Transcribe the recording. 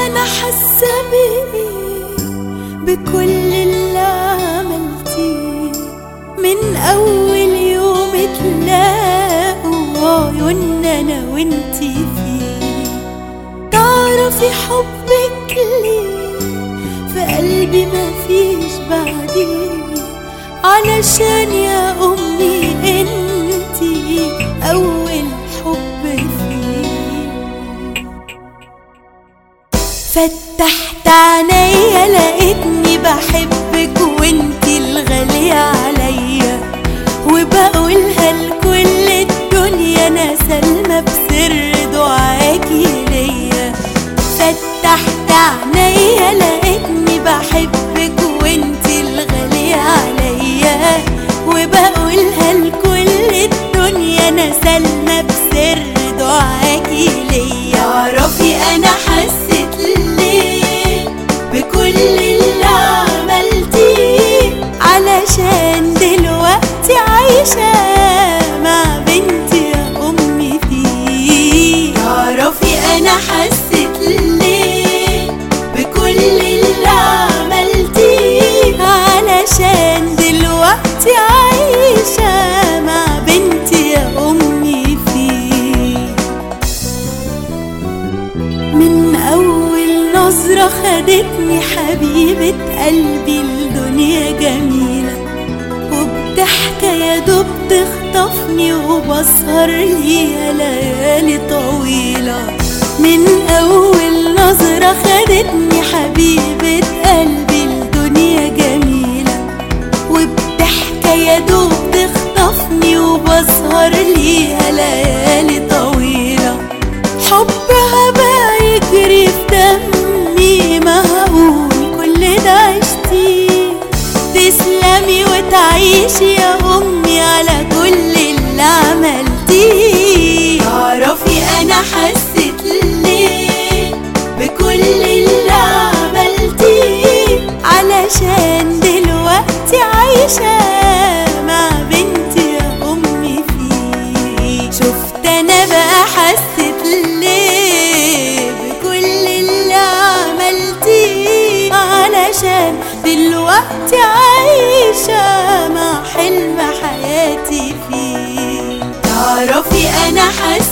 انا حاسه بيه بكل اللي عملتيه من اول يوم اتلاقوا عيوننا انا وانتي فيه تعرفي حبك ليه في قلبي مفيش بعديه علشان يا امي انتي اول حب فيه فتحت عينيا لقيتني بحبك وانتي الغالية عليا وبقولها لكل الدنيا انا سلمى بسر دعاكي ليا فتحت عينيا لقيتني بحبك وانتي الغالية عليا وبقولها لكل الدنيا انا سلمى بسر دعاكي ليا اعرفي انا حسيت ليه بكل اللي عملتيه علشان دلوقتي عايشة مع بنتي يا أمي فيه تعرفي أنا حسيت ليه بكل اللي عملتيه علشان دلوقتي عايشة مع بنتي يا أمي فيه من أول نظرة خدتني حبيبة قلبي الدنيا جميلة وبضحكة يا دوب تخطفني وبسهر ليها ليالي طويلة من أول نظرة خدتني حبيبة قلبي الدنيا جميلة وبضحكة يا دوب تخطفني وبسهر ليها ليالي طويلة حبها بقى يجري في دمي ما هقول كل ده عشتيه تسلمي وتعيشي يا أمي على كل اللي عملتيه تعرفي أنا حسيت ليه بكل اللي عملتيه علشان دلوقتي عايشة مع بنتي يا أمي فيه شفت أنا بقى حسيت ليه بكل اللي عملتيه علشان دلوقتي عايشة مع حلم حياتي فيه تعرفي أنا حسيت